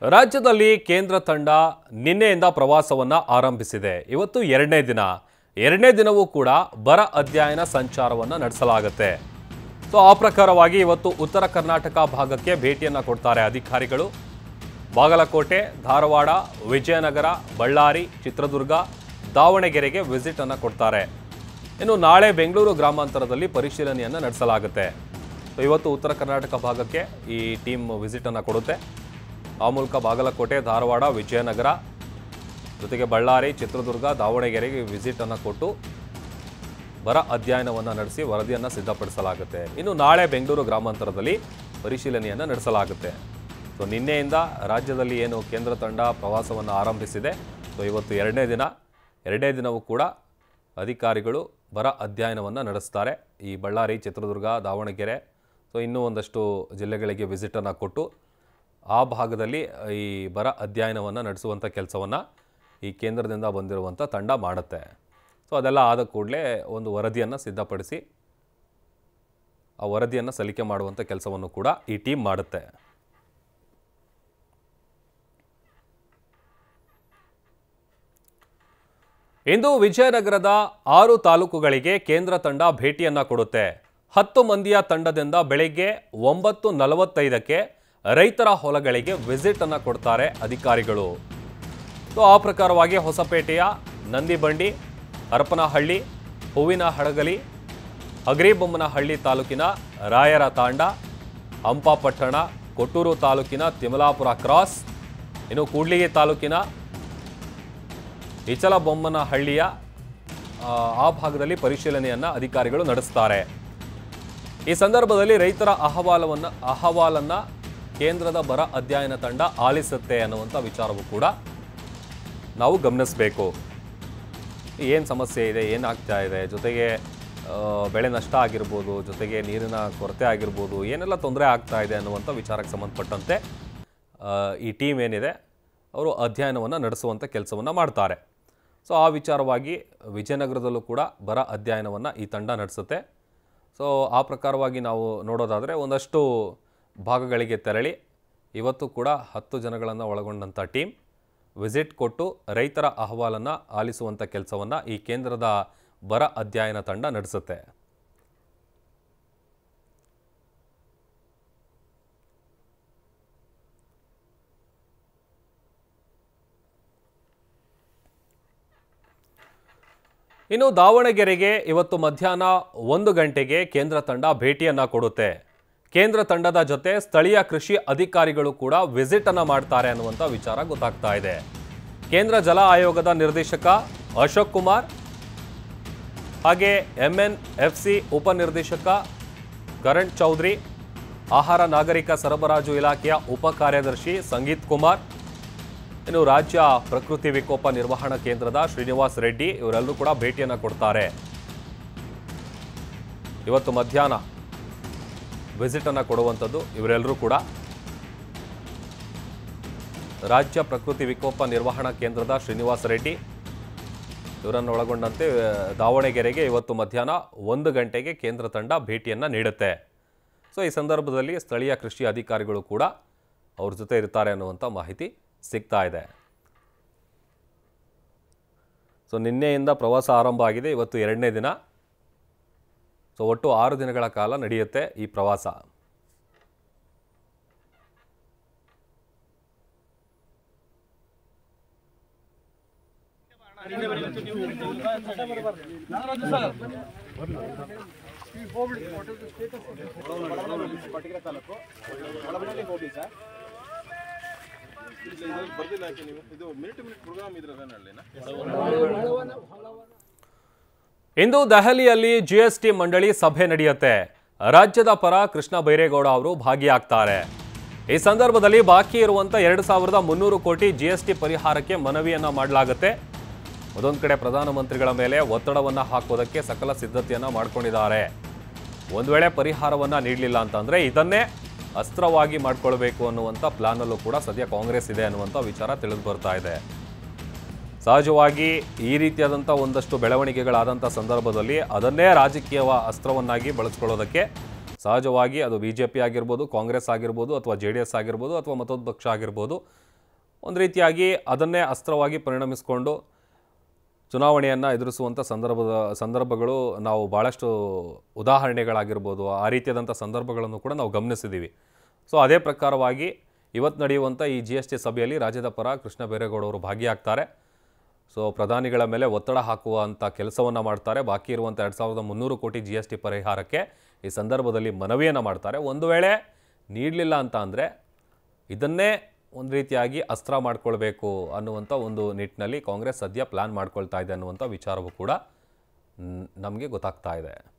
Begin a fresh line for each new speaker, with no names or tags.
ರಾಜ್ಯದಲ್ಲಿ ಕೇಂದ್ರ ತಂಡ ನಿನ್ನೆಯಿಂದ ಪ್ರವಾಸವನ್ನ ಆರಂಭಿಸಿದೆ ಇವತ್ತು ಎರಡನೇ ದಿನ ಎರಡನೇ ದಿನವೂ ಕೂಡ ಬರ ಅಧ್ಯಯನ ಸಂಚಾರವನ್ನ ನಡೆಸಲಾಗುತ್ತೆ ಸೊ ಆ ಪ್ರಕಾರವಾಗಿ ಇವತ್ತು ಉತ್ತರ ಕರ್ನಾಟಕ ಭಾಗಕ್ಕೆ ಭೇಟಿಯನ್ನ ಕೊಡ್ತಾರೆ ಅಧಿಕಾರಿಗಳು ಬಾಗಲಕೋಟೆ ಧಾರವಾಡ ವಿಜಯನಗರ ಬಳ್ಳಾರಿ ಚಿತ್ರದುರ್ಗ ದಾವಣಗೆರೆಗೆ ವಿಸಿಟ್ ಅನ್ನ ಕೊಡ್ತಾರೆ ಇನ್ನು ನಾಳೆ ಬೆಂಗಳೂರು ಗ್ರಾಮಾಂತರದಲ್ಲಿ ಪರಿಶೀಲನೆಯನ್ನ ನಡೆಸಲಾಗುತ್ತೆ ಸೊ ಇವತ್ತು ಉತ್ತರ ಕರ್ನಾಟಕ ಭಾಗಕ್ಕೆ ಈ ಟೀಮ್ ವಿಸಿಟ್ ಅನ್ನ ಕೊಡುತ್ತೆ ಆ ಮೂಲಕ ಬಾಗಲಕೋಟೆ ಧಾರವಾಡ ವಿಜಯನಗರ ಜೊತೆಗೆ ಬಳ್ಳಾರಿ ಚಿತ್ರದುರ್ಗ ದಾವಣಗೆರೆಗೆ ವಿಸಿಟ್ ಅನ್ನು ಕೊಟ್ಟು ಬರ ಅಧ್ಯಯನವನ್ನು ನಡೆಸಿ ವರದಿಯನ್ನು ಸಿದ್ಧಪಡಿಸಲಾಗುತ್ತೆ ಇನ್ನು ನಾಳೆ ಬೆಂಗಳೂರು ಗ್ರಾಮಾಂತರದಲ್ಲಿ ಪರಿಶೀಲನೆಯನ್ನು ನಡೆಸಲಾಗುತ್ತೆ ಸೊ ನಿನ್ನೆಯಿಂದ ರಾಜ್ಯದಲ್ಲಿ ಏನು ಕೇಂದ್ರ ತಂಡ ಪ್ರವಾಸವನ್ನು ಆರಂಭಿಸಿದೆ ಸೊ ಇವತ್ತು ಎರಡನೇ ದಿನ ಎರಡನೇ ದಿನವೂ ಕೂಡ ಅಧಿಕಾರಿಗಳು ಬರ ಅಧ್ಯಯನವನ್ನು ನಡೆಸ್ತಾರೆ ಈ ಬಳ್ಳಾರಿ ಚಿತ್ರದುರ್ಗ ದಾವಣಗೆರೆ ಸೊ ಇನ್ನೂ ಒಂದಷ್ಟು ಜಿಲ್ಲೆಗಳಿಗೆ ವಿಸಿಟನ್ನು ಕೊಟ್ಟು ಆ ಭಾಗದಲ್ಲಿ ಈ ಬರ ಅಧ್ಯಯನವನ್ನು ನಡೆಸುವಂಥ ಕೆಲಸವನ್ನು ಈ ಕೇಂದ್ರದಿಂದ ಬಂದಿರುವಂಥ ತಂಡ ಮಾಡುತ್ತೆ ಸೊ ಅದೆಲ್ಲ ಆದ ಕೂಡಲೇ ಒಂದು ವರದಿಯನ್ನು ಸಿದ್ಧಪಡಿಸಿ ಆ ವರದಿಯನ್ನು ಸಲ್ಲಿಕೆ ಮಾಡುವಂಥ ಕೆಲಸವನ್ನು ಕೂಡ ಈ ಟೀಮ್ ಮಾಡುತ್ತೆ ಇಂದು ವಿಜಯನಗರದ ಆರು ತಾಲೂಕುಗಳಿಗೆ ಕೇಂದ್ರ ತಂಡ ಭೇಟಿಯನ್ನ ಕೊಡುತ್ತೆ ಹತ್ತು ಮಂದಿಯ ತಂಡದಿಂದ ಬೆಳಗ್ಗೆ ಒಂಬತ್ತು ನಲವತ್ತೈದಕ್ಕೆ ರೈತರ ಹೊಲಗಳಿಗೆ ವಿಸಿಟ್ ಅನ್ನ ಕೊಡ್ತಾರೆ ಅಧಿಕಾರಿಗಳು ಸೊ ಆ ಪ್ರಕಾರವಾಗಿ ಹೊಸಪೇಟೆಯ ನಂದಿಬಂಡಿ ಹರಪನಹಳ್ಳಿ ಹೂವಿನ ಹಡಗಲಿ ಹಗರಿಬೊಮ್ಮನಹಳ್ಳಿ ತಾಲೂಕಿನ ರಾಯರ ತಾಂಡ ಹಂಪಾಪಟ್ಟಣ ಕೊಟ್ಟೂರು ತಾಲೂಕಿನ ತಿಮಲಾಪುರ ಕ್ರಾಸ್ ಇನ್ನು ಕೂಡ್ಲಿಗಿ ತಾಲೂಕಿನ ಇಚಲಬೊಮ್ಮನಹಳ್ಳಿಯ ಆ, ಆ ಭಾಗದಲ್ಲಿ ಪರಿಶೀಲನೆಯನ್ನ ಅಧಿಕಾರಿಗಳು ನಡೆಸ್ತಾರೆ ಈ ಸಂದರ್ಭದಲ್ಲಿ ರೈತರ ಅಹವಾಲವನ್ನು ಅಹವಾಲನ್ನ ಕೇಂದ್ರದ ಬರ ಅಧ್ಯಯನ ತಂಡ ಆಲಿಸುತ್ತೆ ಅನ್ನುವಂಥ ವಿಚಾರವೂ ಕೂಡ ನಾವು ಗಮನಿಸಬೇಕು ಏನು ಸಮಸ್ಯೆ ಇದೆ ಏನಾಗ್ತಾ ಇದೆ ಜೊತೆಗೆ ಆ, ಬೆಳೆ ನಷ್ಟ ಆಗಿರ್ಬೋದು ಜೊತೆಗೆ ನೀರಿನ ಕೊರತೆ ಆಗಿರ್ಬೋದು ಏನೆಲ್ಲ ತೊಂದರೆ ಆಗ್ತಾ ಇದೆ ಅನ್ನುವಂಥ ವಿಚಾರಕ್ಕೆ ಸಂಬಂಧಪಟ್ಟಂತೆ ಆ, ಈ ಟೀಮ್ ಏನಿದೆ ಅವರು ಅಧ್ಯಯನವನ್ನು ನಡೆಸುವಂಥ ಕೆಲಸವನ್ನು ಮಾಡ್ತಾರೆ ಸೊ ಆ ವಿಚಾರವಾಗಿ ವಿಜಯನಗರದಲ್ಲೂ ಕೂಡ ಬರ ಅಧ್ಯಯನವನ್ನು ಈ ತಂಡ ನಡೆಸುತ್ತೆ ಸೊ ಆ ಪ್ರಕಾರವಾಗಿ ನಾವು ನೋಡೋದಾದರೆ ಒಂದಷ್ಟು ಭಾಗಗಳಿಗೆ ತೆರಳಿ ಇವತ್ತು ಕೂಡ ಹತ್ತು ಜನಗಳನ್ನು ಒಳಗೊಂಡಂಥ ಟೀಮ್ ವಿಸಿಟ್ ಕೊಟ್ಟು ರೈತರ ಅಹವಾಲನ್ನು ಆಲಿಸುವಂಥ ಕೆಲಸವನ್ನು ಈ ಕೇಂದ್ರದ ಬರ ಅಧ್ಯಯನ ತಂಡ ನಡೆಸುತ್ತೆ ಇನ್ನು ದಾವಣಗೆರೆಗೆ ಇವತ್ತು ಮಧ್ಯಾಹ್ನ ಒಂದು ಗಂಟೆಗೆ ಕೇಂದ್ರ ತಂಡ ಭೇಟಿಯನ್ನ ಕೊಡುತ್ತೆ ಕೇಂದ್ರ ತಂಡದ ಜೊತೆ ಸ್ಥಳೀಯ ಕೃಷಿ ಅಧಿಕಾರಿಗಳು ಕೂಡ ವಿಸಿಟ್ ಅನ್ನ ಮಾಡ್ತಾರೆ ಅನ್ನುವಂಥ ವಿಚಾರ ಗೊತ್ತಾಗ್ತಾ ಇದೆ ಕೇಂದ್ರ ಜಲ ಆಯೋಗದ ನಿರ್ದೇಶಕ ಅಶೋಕ್ ಕುಮಾರ್ ಹಾಗೆ ಎಂ ಎನ್ ಎಫ್ ಸಿ ಉಪನಿರ್ದೇಶಕ ಕರಣ್ ಚೌಧರಿ ಆಹಾರ ನಾಗರಿಕ ಸರಬರಾಜು ಇಲಾಖೆಯ ಉಪ ಕಾರ್ಯದರ್ಶಿ ಸಂಗೀತ್ ಕುಮಾರ್ ಇನ್ನು ರಾಜ್ಯ ಪ್ರಕೃತಿ ವಿಕೋಪ ನಿರ್ವಹಣಾ ಕೇಂದ್ರದ ಶ್ರೀನಿವಾಸ್ ರೆಡ್ಡಿ ಇವರೆಲ್ಲರೂ ಕೂಡ ಭೇಟಿಯನ್ನು ಕೊಡ್ತಾರೆ ಇವತ್ತು ಮಧ್ಯಾಹ್ನ ವಿಸಿಟ್ ಅನ್ನು ಕೊಡುವಂಥದ್ದು ಇವರೆಲ್ಲರೂ ಕೂಡ ರಾಜ್ಯ ಪ್ರಕೃತಿ ವಿಕೋಪ ನಿರ್ವಹಣಾ ಕೇಂದ್ರದ ಶ್ರೀನಿವಾಸ್ ರೆಡ್ಡಿ ಇವರನ್ನು ಒಳಗೊಂಡಂತೆ ಆ, ದಾವಣಗೆರೆಗೆ ಇವತ್ತು ಮಧ್ಯಾಹ್ನ ಒಂದು ಗಂಟೆಗೆ ಕೇಂದ್ರ ತಂಡ ಭೇಟಿಯನ್ನು ನೀಡುತ್ತೆ ಸೊ ಈ ಸಂದರ್ಭದಲ್ಲಿ ಸ್ಥಳೀಯ ಕೃಷಿ ಅಧಿಕಾರಿಗಳು ಕೂಡ ಅವ್ರ ಜೊತೆ ಇರ್ತಾರೆ ಅನ್ನುವಂಥ ಮಾಹಿತಿ ಸಿಗ್ತಾ ಇದೆ ಸೊ ನಿನ್ನೆಯಿಂದ ಪ್ರವಾಸ ಆರಂಭ ಆಗಿದೆ ಇವತ್ತು ಎರಡನೇ ದಿನ ಸೊ ಒಟ್ಟು ಆರು ದಿನಗಳ ಕಾಲ ನಡೆಯುತ್ತೆ ಈ ಪ್ರವಾಸ
ಬರ್ದಿಲ್ಲ ಯಾಕೆ ನೀವು ಇದು ಮಿನಿಟ್ ಮಿನಿಟ್ ಪ್ರೋಗ್ರಾಮ್ ಇದ್ರಲ್ಲ
ಇಂದು ದೆಹಲಿಯಲ್ಲಿ ಜಿಎಸ್ಟಿ ಮಂಡಳಿ ಸಭೆ ನಡೆಯುತ್ತೆ ರಾಜ್ಯದ ಪರ ಕೃಷ್ಣ ಬೈರೇಗೌಡ ಅವರು ಭಾಗಿಯಾಗ್ತಾರೆ ಈ ಸಂದರ್ಭದಲ್ಲಿ ಬಾಕಿ ಇರುವಂತ ಎರಡು ಸಾವಿರದ ಮುನ್ನೂರು ಕೋಟಿ ಜಿಎಸ್ಟಿ ಪರಿಹಾರಕ್ಕೆ ಮನವಿಯನ್ನ ಮಾಡಲಾಗುತ್ತೆ ಅದೊಂದು ಕಡೆ ಪ್ರಧಾನಮಂತ್ರಿಗಳ ಮೇಲೆ ಒತ್ತಡವನ್ನ ಹಾಕೋದಕ್ಕೆ ಸಕಲ ಸಿದ್ಧತೆಯನ್ನ ಮಾಡ್ಕೊಂಡಿದ್ದಾರೆ ಒಂದು ವೇಳೆ ಪರಿಹಾರವನ್ನ ನೀಡಲಿಲ್ಲ ಅಂತಂದ್ರೆ ಇದನ್ನೇ ಅಸ್ತ್ರವಾಗಿ ಮಾಡ್ಕೊಳ್ಬೇಕು ಅನ್ನುವಂಥ ಪ್ಲಾನಲ್ಲೂ ಕೂಡ ಸದ್ಯ ಕಾಂಗ್ರೆಸ್ ಇದೆ ಅನ್ನುವಂಥ ವಿಚಾರ ತಿಳಿದು ಬರ್ತಾ ಇದೆ ಸಹಜವಾಗಿ ಈ ರೀತಿಯಾದಂಥ ಒಂದಷ್ಟು ಬೆಳವಣಿಗೆಗಳಾದಂಥ ಸಂದರ್ಭದಲ್ಲಿ ಅದನ್ನೇ ರಾಜಕೀಯ ಅಸ್ತ್ರವನ್ನಾಗಿ ಬಳಸ್ಕೊಳ್ಳೋದಕ್ಕೆ ಸಹಜವಾಗಿ ಅದು ಬಿ ಜೆ ಪಿ ಆಗಿರ್ಬೋದು ಕಾಂಗ್ರೆಸ್ ಆಗಿರ್ಬೋದು ಅಥವಾ ಜೆ ಡಿ ಎಸ್ ಆಗಿರ್ಬೋದು ಅಥವಾ ಮತ್ತೊಂದು ಪಕ್ಷ ಆಗಿರ್ಬೋದು ಒಂದು ರೀತಿಯಾಗಿ ಅದನ್ನೇ ಅಸ್ತ್ರವಾಗಿ ಪರಿಣಮಿಸಿಕೊಂಡು ಚುನಾವಣೆಯನ್ನು ಎದುರಿಸುವಂಥ ಸಂದರ್ಭದ ಸಂದರ್ಭಗಳು ನಾವು ಭಾಳಷ್ಟು ಉದಾಹರಣೆಗಳಾಗಿರ್ಬೋದು ಆ ರೀತಿಯಾದಂಥ ಸಂದರ್ಭಗಳನ್ನು ಕೂಡ ನಾವು ಗಮನಿಸಿದ್ದೀವಿ ಸೊ ಅದೇ ಪ್ರಕಾರವಾಗಿ ಇವತ್ತು ನಡೆಯುವಂಥ ಈ ಜಿ ಎಸ್ ಟಿ ಸಭೆಯಲ್ಲಿ ರಾಜ್ಯದ ಪರ ಕೃಷ್ಣ ಬೈರೇಗೌಡವರು ಭಾಗಿಯಾಗ್ತಾರೆ ಸೊ ಪ್ರಧಾನಿಗಳ ಮೇಲೆ ಒತ್ತಡ ಹಾಕುವಂಥ ಕೆಲಸವನ್ನು ಮಾಡ್ತಾರೆ ಬಾಕಿ ಇರುವಂಥ ಎರಡು ಸಾವಿರದ ಮುನ್ನೂರು ಕೋಟಿ ಜಿ ಎಸ್ ಟಿ ಪರಿಹಾರಕ್ಕೆ ಈ ಸಂದರ್ಭದಲ್ಲಿ ಮನವಿಯನ್ನು ಮಾಡ್ತಾರೆ ಒಂದು ವೇಳೆ ನೀಡಲಿಲ್ಲ ಅಂತ ಅಂದರೆ ಇದನ್ನೇ ಒಂದು ರೀತಿಯಾಗಿ ಅಸ್ತ್ರ ಮಾಡ್ಕೊಳ್ಬೇಕು ಅನ್ನುವಂಥ ಒಂದು ನಿಟ್ಟಿನಲ್ಲಿ ಕಾಂಗ್ರೆಸ್ ಸದ್ಯ ಪ್ಲ್ಯಾನ್ ಮಾಡ್ಕೊಳ್ತಾ ಇದೆ ಅನ್ನುವಂಥ ವಿಚಾರವೂ ಕೂಡ ನಮಗೆ ಗೊತ್ತಾಗ್ತಾ ಇದೆ